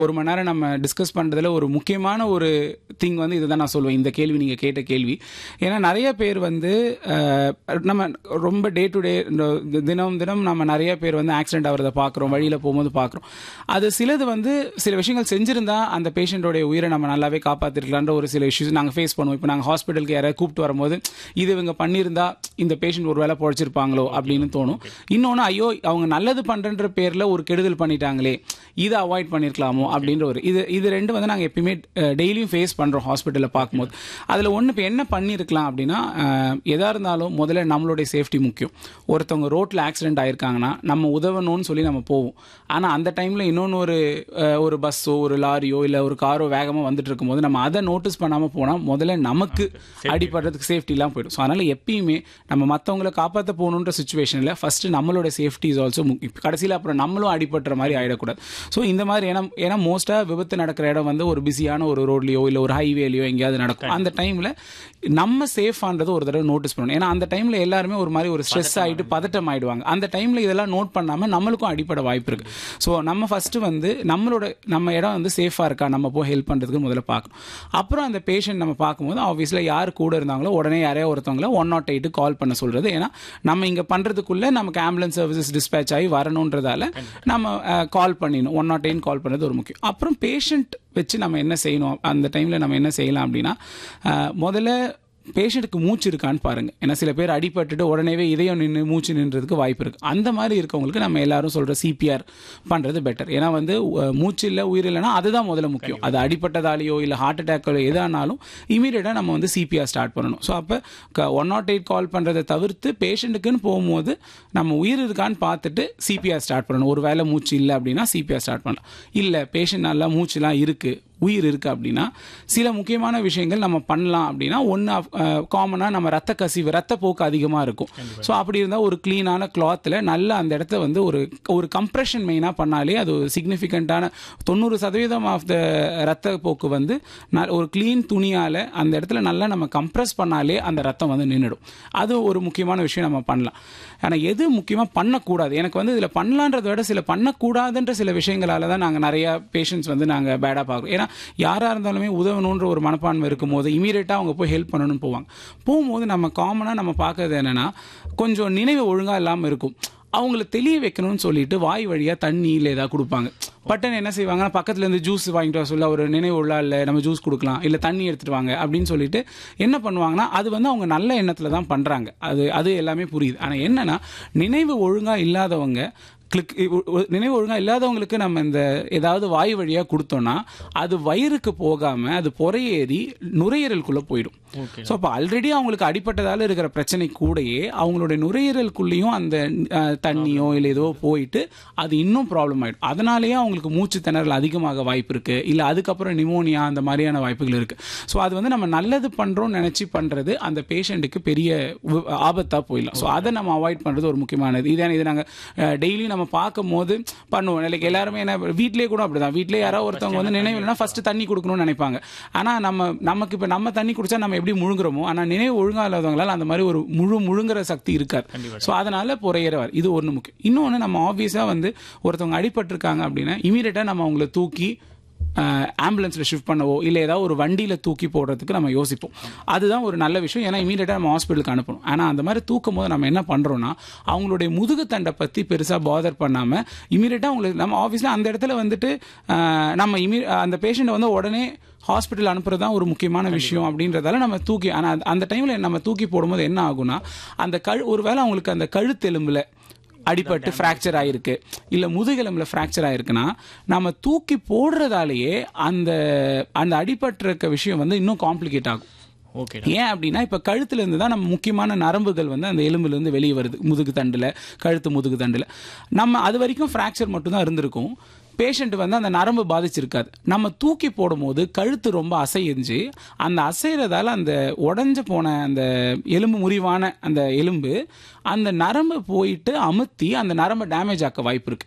ஒரு மணி நேரம் நம்ம டிஸ்கஸ் பண்ணுறதுல ஒரு முக்கியமான ஒரு திங் வந்து இதுதான் நான் சொல்லுவேன் இந்த கேள்வி நீங்கள் கேட்ட கேள்வி ஏன்னா நிறைய பேர் வந்து அஹ், நம்ம ரொம்ப டே டு டே தினம் தினம் நம்ம நிறைய பேர் வந்து ஆக்சிடென்ட் ஆகிறத பார்க்குறோம் வழியில் போகும்போது பார்க்குறோம் அது சிலது வந்து சில விஷயங்கள் செஞ்சிருந்தா அந்த பேஷண்ட்டோடைய உயிரை நம்ம நல்லாவே காப்பாற்றிருக்கலான்ற ஒரு சில இஷ்யூஸ் நாங்கள் ஃபேஸ் பண்ணுவோம் இப்போ நாங்கள் ஹாஸ்பிட்டலுக்கு யாராவது கூப்பிட்டு வரும்போது இது இவங்க பண்ணியிருந்தா இந்த பேஷண்ட் ஒரு வேளை பொழைச்சிருப்பாங்களோ அப்படின்னு தோணும் இன்னொன்று ஐயோ அவங்க நல்லது பண்ணுறன்ற பேரில் ஒரு கெடுதல் பண்ணிட்டாங்களே இதை அவாய்ட் பண்ணியிருக்கலாமோ அப்படின்ற ஒரு இது இது ரெண்டு வந்து நாங்கள் எப்பயுமே டெய்லியும் ஃபேஸ் பண்ணுறோம் ஹாஸ்பிட்டலில் பார்க்கும்போது அதில் ஒன்று இப்போ என்ன பண்ணியிருக்கலாம் அப்படின்னா அஹ், எதா இருந்தாலும் முதல்ல நம்மளுடைய சேஃப்டி முக்கியம் ஒருத்தவங்க ரோட்டில் ஆக்சிடென்ட் ஆயிருக்காங்கன்னா நம்ம உதவணும்னு சொல்லி நம்ம போவோம் ஆனால் அந்த டைமில் இன்னொன்று ஒரு அஹ், ஒரு பஸ்ஸோ ஒரு லாரியோ இல்லை ஒரு காரோ வேகமாக வந்துட்டு இருக்கும்போது நம்ம அதை நோட்டீஸ் பண்ணாமல் போனால் முதல்ல நமக்கு அடிப்படுறதுக்கு சேஃப்டிலாம் போயிடும் ஸோ அதனால் எப்பயுமே நம்ம மற்றவங்களை காப்பாற்ற போகணுன்ற சுச்சுவேஷனில் ஃபஸ்ட்டு நம்மளோட சேஃப்டி இஸ் ஆல்சோ கடைசியில் அப்புறம் நம்மளும் அடிபட்டுற மாதிரி ஆகிடக்கூடாது ஸோ இந்த மாதிரி ஏன்னா ஏன்னா மோஸ்ட்டாக விபத்து நடக்கிற இடம் வந்து ஒரு பிஸியான ஒரு ரோட்லையோ இல்லை ஒரு ஹைவேலையோ எங்கேயாவது நடக்கும் அந்த டைமில் நம்ம சேஃபான்றது ஒரு தடவை நோட்டீஸ் பண்ணணும் ஏன்னா அந்த டைமில் எல்லாருமே ஒரு மாதிரி ஒரு ஸ்ட்ரெஸ் ஆகிட்டு பதட்டம் ஆயிடுவாங்க அந்த டைமில் இதெல்லாம் நோட் பண்ணாமல் நம்மளுக்கும் அடிப்பட வாய்ப்பு இருக்கு ஸோ நம்ம ஃபஸ்ட்டு வந்து நம்மளோட நம்ம இடம் வந்து சேஃபாக இருக்கா நம்ம போய் ஹெல்ப் பண்ணுறதுக்கு முதல்ல பார்க்கணும் அப்புறம் அந்த பேஷண்ட் நம்ம பார்க்கும்போது ஆப்வியஸில் யார் கூட இருந்தாங்களோ உடனே யாரையோ ஒருத்தவங்கள ஒன் நாட் எயிட்டு கால் பண்ண சொல்கிறது ஏன்னா நம்ம இங்கே பண்ணுறதுக்குள்ளே நமக்கு ஆம்புலன்ஸ் சர்வீசஸ் டிஸ்பேச் ஆகி வரணுன்றதால நம்ம கால் பண்ணிடணும் ஒன் நாட் எயிட் கால் பண்ணுறது ஒரு முக்கியம் அப்புறம் பேஷண்ட் வச்சு நம்ம என்ன செய்யணும் அந்த டைமில் நம்ம என்ன செய்யலாம் அப்படின்னா அஹ், முதல்ல பேஷண்ட்டுக்கு மூச்சு இருக்கான்னு பாருங்க ஏன்னா சில பேர் அடிபட்டுட்டு உடனேவே இதயம் நின்று மூச்சு நின்றதுக்கு வாய்ப்பு இருக்கு அந்த மாதிரி இருக்கவங்களுக்கு நம்ம எல்லாரும் சொல்ற சிபிஆர் பண்றது பெட்டர் ஏன்னா வந்து அஹ், மூச்சு இல்லை உயிர் இல்லைன்னா அதுதான் முதல்ல முக்கியம் அது அடிப்பட்டதாலேயோ இல்லை ஹார்ட் அட்டாக்கோ எதானாலும் இமீடியட்டாக நம்ம வந்து சிபிஆர் ஸ்டார்ட் பண்ணணும் ஸோ அப்போ ஒன் நாட் எயிட் கால் பண்ணுறதை தவிர்த்து பேஷண்ட்டுக்குன்னு போகும்போது நம்ம உயிர் இருக்கான்னு பார்த்துட்டு சிபிஆர் ஸ்டார்ட் பண்ணணும் ஒரு வேளை மூச்சு இல்லை அப்படின்னா சிபிஆர் ஸ்டார்ட் பண்ணலாம் இல்லை பேஷண்ட் நல்லா மூச்சுலாம் இருக்கு உயிர் இருக்கு அப்படின்னா சில முக்கியமான விஷயங்கள் நம்ம பண்ணலாம் அப்படின்னா ஒன்று காமனாக நம்ம ரத்த கசிவு ரத்த போக்கு அதிகமாக இருக்கும் ஸோ அப்படி இருந்தால் ஒரு க்ளீனான கிளாத்தில் நல்லா அந்த இடத்த வந்து ஒரு ஒரு கம்ப்ரெஷன் மெயினாக பண்ணாலே அது ஒரு சிக்னிஃபிகண்ட்டான தொண்ணூறு சதவீதம் ஆஃப் த ரத்த போக்கு வந்து ந- ஒரு க்ளீன் துணியால் அந்த இடத்துல நல்லா நம்ம கம்ப்ரெஸ் பண்ணாலே அந்த ரத்தம் வந்து நின்றுடும் அது ஒரு முக்கியமான விஷயம் நம்ம பண்ணலாம் ஆனால் எது முக்கியமாக பண்ணக்கூடாது எனக்கு வந்து இதில் பண்ணலான்றதை விட சில பண்ணக்கூடாதுன்ற சில விஷயங்களால தான் நாங்கள் நிறையா பேஷண்ட்ஸ் வந்து நாங்கள் பேடாக பார்க்குறோம் ஏன்னா யாராக இருந்தாலுமே உதவணுன்ற ஒரு மனப்பான்மை இருக்கும்போது இமீடியட்டாக அவங்க போய் ஹெல்ப் பண்ணணும்னு போவாங்க போகும்போது நம்ம காமனாக நம்ம பார்க்கறது என்னன்னா கொஞ்சம் நினைவு ஒழுங்காக இல்லாமல் இருக்கும் அவங்கள தெளிய வைக்கணும்னு சொல்லிட்டு வாய் வழியாக தண்ணி இல்லை ஏதாவது கொடுப்பாங்க பட்டன் என்ன செய்வாங்கன்னா பக்கத்துல இருந்து ஜூஸ் வாங்கிட்டு வர சொல்ல ஒரு நினைவு உள்ள இல்லை நம்ம ஜூஸ் கொடுக்கலாம் இல்லை தண்ணி எடுத்துட்டு வாங்க அப்படின்னு சொல்லிட்டு என்ன பண்ணுவாங்கன்னா அது வந்து அவங்க நல்ல எண்ணத்துல தான் பண்றாங்க அது அது எல்லாமே புரியுது ஆனால் என்னன்னா நினைவு ஒழுங்கா இல்லாதவங்க கிளிக் நினைவு ஒழுங்கா இல்லாதவங்களுக்கு நம்ம இந்த ஏதாவது வாய் வழியா கொடுத்தோம்னா அது வயிறுக்கு போகாம அது பொறையேறி நுரையீரலுக்குள்ள போயிடும் ஸோ அப்போ ஆல்ரெடி அவங்களுக்கு அடிப்பட்டதால இருக்கிற பிரச்சனை கூடயே அவங்களுடைய நுரையீரலுக்குள்ளேயும் அந்த அஹ், தண்ணியோ இல்லை ஏதோ போயிட்டு அது இன்னும் ப்ராப்ளம் ஆயிடும் அதனாலேயே அவங்களுக்கு மூச்சு திணறல் அதிகமாக வாய்ப்பு இருக்கு இல்லை அதுக்கப்புறம் நிமோனியா அந்த மாதிரியான வாய்ப்புகள் இருக்கு ஸோ அது வந்து நம்ம நல்லது பண்றோம்னு நினைச்சு பண்றது அந்த பேஷண்ட்டுக்கு பெரிய வி- ஆபத்தா போயிடலாம் ஸோ அதை நம்ம அவாய்ட் பண்றது ஒரு முக்கியமானது இதான் இது நாங்கள் டெய்லி நம்ம பார்க்கும் போது பண்ணுவோம் லைக் எல்லாருமே என்ன வீட்லயே கூட அப்படிதான் வீட்லயே யாராவது ஒருத்தவங்க வந்து நினைவு இல்லைன்னா ஃபர்ஸ்ட் தண்ணி கொடுக்கணும்னு நினைப்பாங்க ஆனா நம்ம நமக்கு இப்போ நம்ம தண்ணி குடிச்சா நம்ம எப்படி முழுங்குறோமோ ஆனா நினைவு ஒழுங்கா இல்லாதவங்களால அந்த மாதிரி ஒரு முழு முழுங்குற சக்தி இருக்காது ஸோ அதனால புறையறவர் இது ஒன்று முக்கியம் இன்னொன்று நம்ம ஆப்வியஸாக வந்து ஒருத்தவங்க அடிபட்டிருக்காங்க அப்படின்னா இமீடியட்டாக நம்ம அவங்கள தூக்கி ஆம்புலன்ஸில் ஷிஃப்ட் பண்ணவோ இல்லை ஏதாவது ஒரு வண்டியில் தூக்கி போடுறதுக்கு நம்ம யோசிப்போம் அதுதான் ஒரு நல்ல விஷயம் ஏன்னா இமீடியட்டாக நம்ம ஹாஸ்பிட்டலுக்கு அனுப்பணும் ஆனால் அந்த மாதிரி தூக்கும் போது நம்ம என்ன பண்ணுறோம்னா அவங்களுடைய முதுகுத்தண்டை பற்றி பெருசாக பாதர் பண்ணாமல் இமீடியட்டாக அவங்களுக்கு நம்ம ஆஃபீஸில் அந்த இடத்துல வந்துட்டு அஹ், நம்ம இமீ அந்த பேஷண்ட்டை வந்து உடனே ஹாஸ்பிட்டல் அனுப்புறது தான் ஒரு முக்கியமான விஷயம் அப்படின்றதால நம்ம தூக்கி ஆனால் அந்த டைமில் நம்ம தூக்கி போடும்போது என்ன ஆகும்னா அந்த கழு ஒருவேளை அவங்களுக்கு அந்த கழுத்தெலும்பில் அடிபட்டு ஃப்ராக்சர் ஆயிருக்கு இல்ல முதுகெலும்புல ஃப்ராக்சர் ஆயிருக்குன்னா நம்ம தூக்கி போடுறதாலேயே அந்த அந்த அடிபட்டிருக்க விஷயம் வந்து இன்னும் காம்ப்ளிகேட் ஆகும் ஓகே ஏன் அப்படின்னா இப்ப கழுத்துல இருந்து தான் நம்ம முக்கியமான நரம்புகள் வந்து அந்த எலும்புல இருந்து வெளியே வருது முதுகு தண்டுல கழுத்து முதுகு தண்டுல நம்ம அது வரைக்கும் ஃப்ராக்சர் மட்டும் தான் இருந்திருக்கும் பேஷண்ட் வந்து அந்த நரம்பு பாதிச்சிருக்காது நம்ம தூக்கி போடும்போது கழுத்து ரொம்ப அசைஞ்சு அந்த அசைறதால அந்த உடைஞ்சு போன அந்த எலும்பு முறிவான அந்த எலும்பு அந்த நரம்பு போயிட்டு அமுத்தி அந்த நரம்பை டேமேஜ் ஆக்க வாய்ப்பு இருக்கு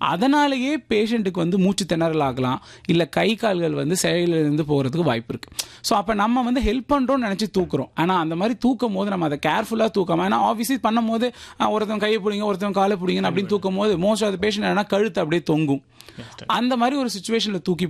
அதனாலேயே பேஷண்ட்டுக்கு வந்து மூச்சு திணறல் ஆகலாம் இல்லை கை கால்கள் வந்து செயலிலிருந்து போகிறதுக்கு வாய்ப்பு இருக்குது ஸோ அப்போ நம்ம வந்து ஹெல்ப் பண்ணுறோம்னு நினச்சி தூக்குறோம் ஆனால் அந்த மாதிரி தூக்கும் போது நம்ம அதை கேர்ஃபுல்லாக தூக்காம ஏன்னா ஆஃபீஸி பண்ணும் போது அஹ், ஒருத்தன் கையை பிடிங்க ஒருத்தன் காலை பிடிங்கன்னு அப்படின்னு தூக்கும் போது மோஸ்ட் ஆஃப் த பேஷண்ட் என்னன்னா கழுத்து அப்படியே தொங்கும் அந்த மாதிரி ஒரு சுச்சுவேஷனில் தூக்கி